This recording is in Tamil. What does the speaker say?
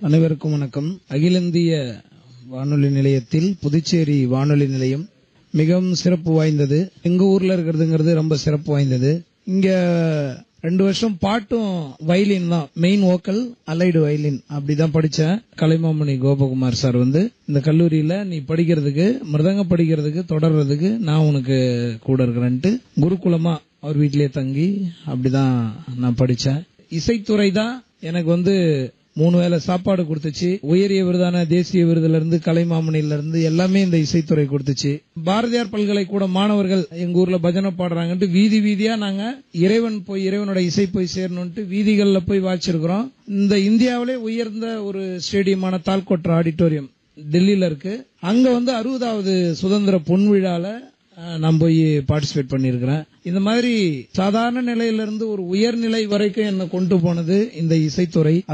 அனைவருக்கும் வணக்கம் அகில இந்திய வானொலி நிலையத்தில் புதுச்சேரி வானொலி நிலையம் மிகவும் சிறப்பு வாய்ந்தது எங்க ஊர்ல இருக்கிறதுங்கிறது ரொம்ப சிறப்பு வாய்ந்தது இங்க ரெண்டு வருஷம் பாட்டும் வயலின் தான் மெயின் வோக்கல் அலைடு வயலின் அப்படிதான் படிச்சேன் கலைமாமணி கோபகுமார் சார் வந்து இந்த கல்லூரியில நீ படிக்கிறதுக்கு மிருதங்கம் படிக்கிறதுக்கு தொடர்றதுக்கு நான் உனக்கு கூட இருக்கிறேன்ட்டு குருகுலமா அவர் வீட்டிலேயே தங்கி அப்படிதான் நான் படிச்சேன் இசைத்துறை தான் எனக்கு வந்து மூணு வேளை சாப்பாடு கொடுத்துச்சு உயரிய விருதான தேசிய விருதுல இருந்து கலைமாமணில இருந்து எல்லாமே இந்த இசைத்துறை கொடுத்துச்சு பாரதியார் பல்கலைக்கூட மாணவர்கள் எங்க ஊர்ல பஜனை பாடுறாங்கன்ட்டு வீதி வீதியா நாங்க இறைவன் போய் இறைவனோட இசை போய் சேரணும்ட்டு வீதிகள்ல போய் வாச்சிருக்கிறோம் இந்த இந்தியாவிலே உயர்ந்த ஒரு ஸ்டேடியமான தால்கோட்ரா ஆடிட்டோரியம் டெல்லியில இருக்கு அங்க வந்து அறுபதாவது சுதந்திர பொன்விழால அஹ், நான் போய் பார்ட்டிசிபேட் பண்ணியிருக்கிறேன் இந்த மாதிரி சாதாரண நிலையிலிருந்து ஒரு உயர்நிலை வரைக்கும் என்ன கொண்டு போனது இந்த இசைத்துறை